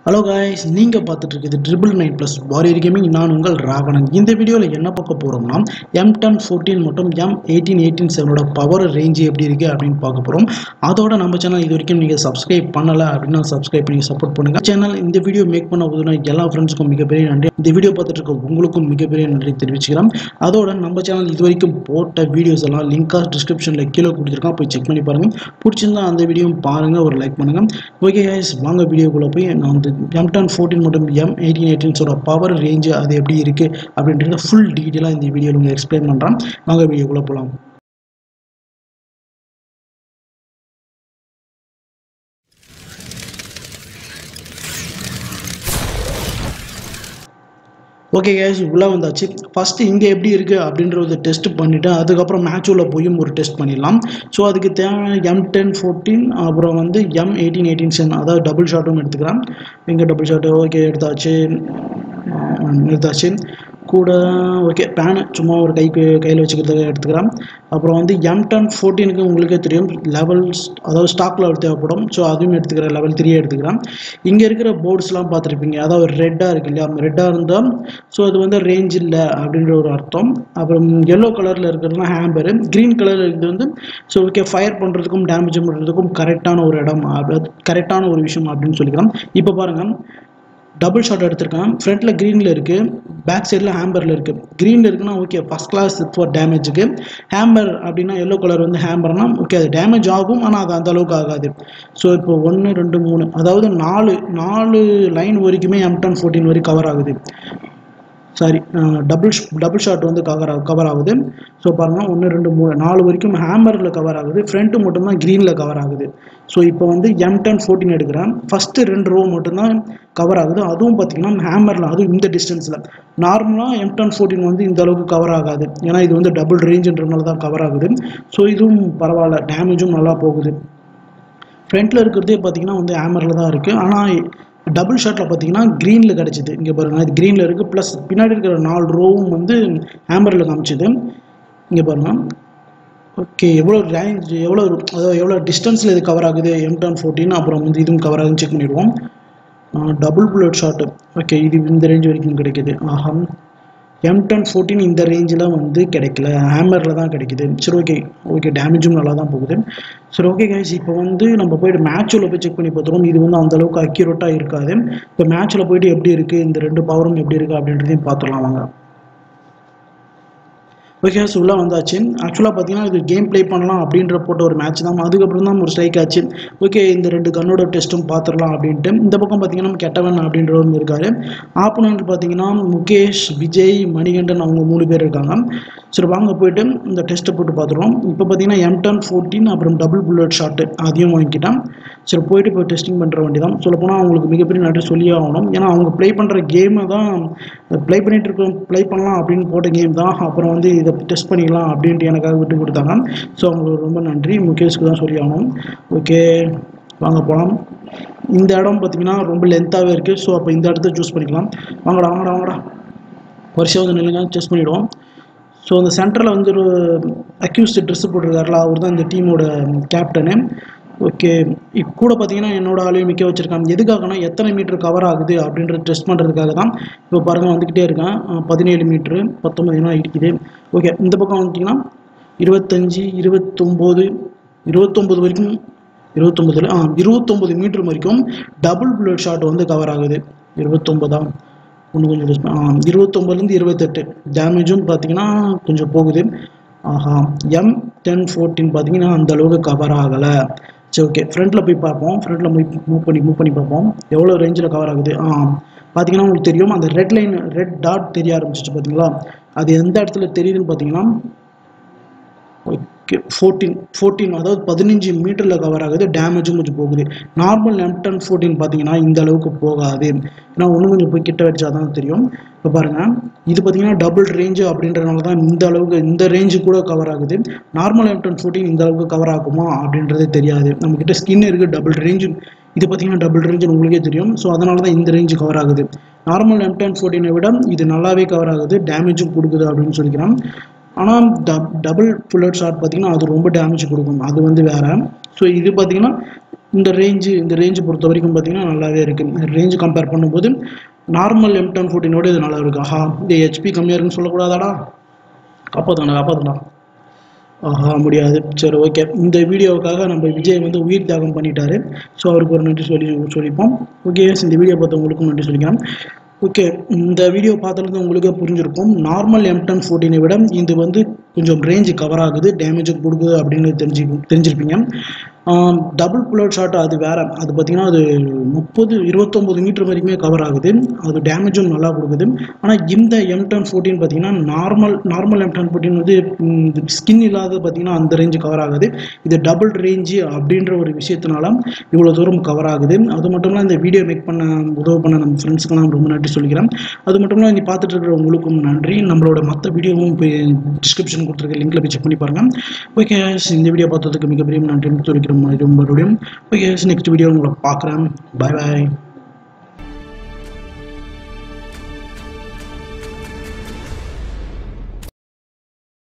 hello guys நீங்கள் பார்த்துட்டு இருக்குது triple nine plus warrior gaming நான் உங்கள் ராவணன் இந்த வீடியோவில் என்ன பார்க்க போகிறோம்னா எம் டென் ஃபோர்டீன் மற்றும் எம் எயிட்டீன் எயிட்டீன் செவனோட பவர் ரேஞ்சு எப்படி இருக்குது அப்படின்னு பார்க்க போகிறோம் அதோட நம்ம சேனல் இது வரைக்கும் நீங்கள் சப்ஸ்கிரைப் பண்ணலை அப்படின்னா சப்ஸ்கிரைப் பண்ணி சப்போர்ட் பண்ணுங்கள் சேனல் இந்த வீடியோ மேக் பண்ண உதவினா எல்லா ஃப்ரெண்ட்ஸுக்கும் மிகப்பெரிய நன்றி இந்த வீடியோ பார்த்துட்டு இருக்க உங்களுக்கும் மிகப்பெரிய நன்றி தெரிவிச்சுக்கிறேன் அதோட நம்ம சேனல் இது வரைக்கும் போட்ட வீடியோஸ் எல்லாம் லிங்காக டிஸ்கிரிப்ஷனில் கீழே கொடுத்துருக்கோம் போய் செக் பண்ணி பாருங்கள் பிடிச்சிருந்தா அந்த வீடியோவும் பாருங்கள் ஒரு லைக் பண்ணுங்கள் ஓகே guys வாங்க வீடியோக்குள்ளே போய் நான் வந்து எம் டென் ஃபோர்டீன் மற்றும் எம் எயிட்டீன் எயிட்டீன்ஸோட பவர் ரேஞ்சு அது எப்படி இருக்குது அப்படின்றத ஃபுல் டீட்டெயிலாக இந்த வீடியோவில் உங்களுக்கு எக்ஸ்பிளைன் பண்ணுறேன் வாங்க வீடியோக்குள்ளே போகலாம் ஓகே கேஸ் உள்ளே வந்தாச்சு ஃபஸ்ட்டு இங்கே எப்படி இருக்குது அப்படின்றத டெஸ்ட் பண்ணிவிட்டு அதுக்கப்புறம் மேட்ச் உள்ள போயும் ஒரு டெஸ்ட் பண்ணிடலாம் ஸோ அதுக்கு தேவையான எம் டென் ஃபோர்டீன் அப்புறம் வந்து எம் எயிட்டீன் எயிட்டீன் சென் அதாவது டபுள் ஷாட்டும் எடுத்துக்கிறேன் இங்கே டபுள் ஷாட்டு ஓகே எடுத்தாச்சு ஆஹ் எடுத்தாச்சு கூட ஓகே பேனு சும்மா ஒரு கைக்கு கையில் வச்சுக்கிறதுக்கு எடுத்துக்கிறேன் அப்புறம் வந்து எம் டென் ஃபோர்டீனுக்கு உங்களுக்கே தெரியும் லெவல்ஸ் அதாவது ஸ்டாக் லெவல் தேவைப்படும் ஸோ அதுவும் எடுத்துக்கிறேன் லெவல் த்ரீயே எடுத்துக்கிறேன் இங்கே இருக்கிற போர்ட்ஸ்லாம் பார்த்துருப்பீங்க அதாவது ரெட்டாக இருக்கு இல்லையா ரெட்டாக இருந்தால் ஸோ அது வந்து ரேஞ்ச் இல்லை அப்படின்ற ஒரு அர்த்தம் அப்புறம் எல்லோ கலரில் இருக்கிறதுலாம் ஹேம்பரு க்ரீன் கலரில் இருக்கிறது வந்து ஸோ ஓகே ஃபயர் பண்ணுறதுக்கும் டேமேஜ் பண்ணுறதுக்கும் கரெக்டான ஒரு இடம் கரெக்டான ஒரு விஷயம் அப்படின்னு சொல்லிக்கலாம் இப்போ பாருங்கள் டபுள் ஷாட் எடுத்திருக்கேன் ஃப்ரண்ட்டில் க்ரீனில் இருக்குது பேக் சைடில் ஹேம்பரில் இருக்குது க்ரீனில் இருக்குன்னா ஓகே ஃபஸ்ட் கிளாஸ் ஃபார் டேமேஜுக்கு ஹேம்பர் அப்படின்னா எல்லோ கலர் வந்து ஹேம்பர்னா ஓகே அது டேமேஜ் ஆகும் ஆனால் அது அந்த அளவுக்கு ஆகாது ஸோ இப்போ ஒன்று ரெண்டு மூணு அதாவது நாலு நாலு லைன் வரைக்குமே எம் டென் ஃபோர்டீன் வரைக்கும் கவர் ஆகுது சாரி டபுள் டபுள் ஷாட் வந்து கவர் கவர் ஆகுது ஸோ பாருங்கள் ஒன்று ரெண்டு மூணு நாலு வரைக்கும் ஹேமரில் கவர் ஆகுது ஃப்ரண்ட்டு மட்டும்தான் க்ரீனில் கவர் ஆகுது ஸோ இப்போ வந்து எம் டென் ஃபோர்டீன் எடுக்கிறேன் ஃபஸ்ட்டு ரெண்டு ரோ மட்டும்தான் கவர் ஆகுது அதுவும் பார்த்தீங்கன்னா ஹேமரில் அதுவும் இந்த டிஸ்டன்ஸில் நார்மலாக எம் டென் ஃபோர்டீன் வந்து இந்த அளவுக்கு கவர் ஆகாது ஏன்னா இது வந்து டபுள் ரேஞ்சுன்றதுனால தான் கவர் ஆகுது ஸோ இதுவும் பரவாயில்ல டேமேஜும் நல்லா போகுது ஃப்ரண்ட்டில் இருக்கிறதே பார்த்தீங்கன்னா வந்து ஹேமரில் தான் இருக்குது ஆனால் டபுள் ஷாட்டில் பார்த்தீங்கன்னா க்ரீனில் கிடச்சிது இங்கே பாருங்கள் இது க்ரீனில் இருக்குது ப்ளஸ் பின்னாடி இருக்கிற நாலு ரோவும் வந்து ஹேமரில் காமிச்சிது இங்கே பாருங்கள் ஓகே எவ்வளோ ரேஞ்ச் எவ்வளோ அதாவது எவ்வளோ டிஸ்டன்ஸில் இது கவர் ஆகுது எம் டென் ஃபோர்டீன் அப்புறம் வந்து இதுவும் கவர் ஆகுதுன்னு செக் பண்ணிடுவோம் டபுள் புல்லட் ஷாட்டு ஓகே இது இந்த ரேஞ்ச் வரைக்கும் கிடைக்குது ஆஹா எம் டென் ஃபோர்டீன் இந்த ரேஞ்சில் வந்து கிடைக்கல ஹேமரில் தான் கிடைக்குது சரி ஓகே ஓகே டேமேஜும் நல்லா தான் போகுது சரி ஓகே கைஸ் இப்போ வந்து நம்ம போயிட்டு மேட்ச்சில் போய் செக் பண்ணி பார்த்துருவோம் இது வந்து அந்தளவுக்கு அக்யூரேட்டாக இருக்காது இப்போ மேட்ச்சில் போயிட்டு எப்படி இருக்குது இந்த ரெண்டு பவரும் எப்படி இருக்குது அப்படின்றதையும் பார்த்துடலாம் வாங்க ஓகே ஸோ உள்ளே வந்தாச்சு ஆக்சுவலாக பார்த்தீங்கன்னா இது கேம் ப்ளே பண்ணலாம் அப்படின்ற போட்ட ஒரு மேட்ச் தான் அதுக்கப்புறம் தான் ஒரு ஸ்ட்ரைக் ஆச்சு ஓகே இந்த ரெண்டு கன்னோட டெஸ்ட்டும் பார்த்துடலாம் அப்படின்ட்டு இந்த பக்கம் பார்த்தீங்கன்னா கெட்டவன் அப்படின்றவங்க இருக்காரு ஆப்போனண்ட் பார்த்தீங்கன்னா முகேஷ் விஜய் மணிகண்டன் அவங்க மூணு பேர் இருக்காங்க சரி வாங்க போயிட்டு இந்த டெஸ்ட்டை போட்டு பார்த்துருவோம் இப்போ பார்த்தீங்கன்னா எம் டென் ஃபோர்டீன் அப்புறம் டபுள் புல்லட் ஷாட்டு அதையும் வாங்கிக்கிட்டேன் சரி போயிட்டு இப்போ டெஸ்டிங் பண்ணுற வேண்டி தான் சொல்லப்போனால் அவங்களுக்கு மிகப்பெரிய நன்றி சொல்லியே ஆகணும் ஏன்னா அவங்க ப்ளே பண்ணுற கேமை தான் ப்ளே பண்ணிட்டு இருக்கோம் ப்ளே பண்ணலாம் அப்படின்னு போட்ட கேம் தான் அப்புறம் வந்து இதை டெஸ்ட் பண்ணிக்கலாம் அப்படின்ட்டு எனக்காக விட்டு கொடுத்தாங்க ஸோ அவங்களுக்கு ரொம்ப நன்றி முகேஷ்க்கு தான் சொல்லி ஆகணும் ஓகே வாங்க போகலாம் இந்த இடம் பார்த்தீங்கன்னா ரொம்ப லென்த்தாகவே இருக்குது ஸோ அப்போ இந்த இடத்த சூஸ் பண்ணிக்கலாம் வாங்கடா வாங்கடா வாங்கடா வருஷம் வந்து நில்லுங்க செஸ் பண்ணிவிடுவோம் ஸோ அந்த சென்டரில் வந்து ஒரு அக்யூஸ்ட் ட்ரெஸ் போட்டிருக்காருல அவர் தான் இந்த டீமோட கேப்டனு ஓகே கூட பார்த்தீங்கன்னா என்னோட ஆளையும் மிக்க வச்சுருக்காங்க எதுக்காகனா எத்தனை மீட்டர் கவர் ஆகுது அப்படின்றது டெஸ்ட் பண்ணுறதுக்காக தான் இப்போ பாருங்கள் வந்துக்கிட்டே இருக்கேன் பதினேழு மீட்ரு பத்தொம்பது என்ன இடிக்குது ஓகே இந்த பக்கம் வந்துட்டிங்கன்னா இருபத்தஞ்சி இருபத்தொம்போது இருபத்தொம்போது வரைக்கும் இருபத்தொம்போதில் ஆ இருபத்தொம்போது மீட்டர் வரைக்கும் டபுள் புல்லட் ஷாட் வந்து கவர் ஆகுது இருபத்தொம்போதாம் ஒன்று கொஞ்சம் யூஸ் பண்ண இருபத்தொம்பதுலேருந்து இருபத்தெட்டு டேமேஜும் பார்த்தீங்கன்னா கொஞ்சம் போகுது ஆஹா எம் டென் ஃபோர்டீன் பார்த்தீங்கன்னா அந்த அளவுக்கு கவர் ஆகலை சரி ஓகே ஃப்ரண்ட்டில் போய் பார்ப்போம் ஃப்ரண்ட்டில் மூவ் மூவ் பண்ணி மூவ் பண்ணி பார்ப்போம் எவ்வளோ ரேஞ்சில் கவர் ஆகுது ஆ பார்த்தீங்கன்னா உங்களுக்கு தெரியும் அந்த ரெட் லைன் ரெட் டாட் தெரிய ஆரம்பிச்சிச்சு பார்த்தீங்களா அது எந்த இடத்துல தெரியுதுன்னு பார்த்தீங்கன்னா ஓகே ஃபோர்டீன் ஃபோர்டீன் அதாவது பதினஞ்சு மீட்டரில் கவர் ஆகுது டேமேஜும் கொஞ்சம் போகுது நார்மல் எம் டென் ஃபோர்டீன் பார்த்தீங்கன்னா இந்த அளவுக்கு போகாது ஏன்னா ஒன்று கொஞ்சம் போய் கிட்ட வச்சா தான் தெரியும் இப்போ பாருங்கள் இது பார்த்தீங்கன்னா டபுள் ரேஞ்சு அப்படின்றனால தான் இந்த அளவுக்கு இந்த ரேஞ்சு கூட கவர் ஆகுது நார்மல் எம் டென் ஃபோர்டீன் இந்த அளவுக்கு கவர் ஆகுமா அப்படின்றதே தெரியாது நம்மக்கிட்ட ஸ்கின் இருக்குது டபுள் ரேஞ்சு இது பார்த்தீங்கன்னா டபுள் ரேஞ்சுன்னு உங்களுக்கே தெரியும் ஸோ அதனால தான் இந்த ரேஞ்சு கவர் ஆகுது நார்மல் எம் டென் ஃபோர்டீனை விட இது நல்லாவே கவர் ஆகுது டேமேஜும் கொடுக்குது அப்படின்னு சொல்லிக்கிறேன் ஆனால் டப் டபுள் புல்லட் ஷாட் பார்த்தீங்கன்னா அது ரொம்ப டேமேஜ் கொடுக்கும் அது வந்து வேறு ஸோ இது பார்த்தீங்கன்னா இந்த ரேஞ்சு இந்த ரேஞ்சு பொறுத்த வரைக்கும் பார்த்தீங்கன்னா நல்லாவே இருக்குது ரேஞ்சு கம்பேர் பண்ணும்போது நார்மல் எம் டென் ஃபோர்டீனோட இது நல்லா இருக்கு ஆஹா இந்த ஹெச்பி கம்மியாக இருக்குன்னு சொல்லக்கூடாதாடா காப்பாற்றுங்கண்ணா காப்பாற்றுண்ணா ஆஹா முடியாது சரி ஓகே இந்த வீடியோவுக்காக நம்ம விஜய் வந்து உயிர் தியாகம் பண்ணிட்டாரு ஸோ அவருக்கு ஒரு நன்றி சொல்லி சொல்லிப்போம் ஓகே இந்த வீடியோ பார்த்தவங்களுக்கும் நன்றி சொல்லிக்கலாம் ஓகே இந்த வீடியோ பார்த்ததுலேருந்து உங்களுக்கே புரிஞ்சிருக்கும் நார்மல் எம் டென் ஃபோர்டீனை விட இது வந்து கொஞ்சம் ரேஞ்சு கவர் ஆகுது டேமேஜும் கொடுக்குது அப்படின்னு தெரிஞ்சு தெரிஞ்சிருப்பீங்க டபுள் புல்லட் ஷாட் அது வேற அது பார்த்தீங்கன்னா அது முப்பது இருபத்தொம்போது மீட்டர் வரைக்குமே கவர் ஆகுது அது டேமேஜும் நல்லா கொடுக்குது ஆனால் இந்த எம் டென் ஃபோர்டீன் பார்த்தீங்கன்னா normal normal M ten fourteen வந்து ஸ்கின் இல்லாத பார்த்தீங்கன்னா அந்த ரேஞ்சு கவர் ஆகுது இது டபுள் ரேஞ்சு அப்படின்ற ஒரு விஷயத்தினால இவ்வளோ தூரம் கவர் ஆகுது அது மட்டும் இல்லாமல் இந்த வீடியோ மேக் பண்ண உதவு பண்ண நம்ம ஃப்ரெண்ட்ஸுக்கெல்லாம் ரொம்ப நன்றி சொல்லிக்கிறேன் அது மட்டும் இல்லாமல் நீ பார்த்துட்டு இருக்கிற உங்களுக்கும் நன்றி நம்மளோட மற்ற வீடியோவும் போய் டிஸ்கிரிப்ஷன் கொடுத்துருக்க லிங்க்ல போய் செக் பண்ணி பாருங்க ஓகே இந்த வீடியோ பார்த்ததுக்கு மிகப்பெரிய நன்றி சொல்லிக்கிறோம் மறுபடியும் ஓகே நெக்ஸ்ட் வீடியோ உங்களை பார்க்குறேன் பாய் பாய்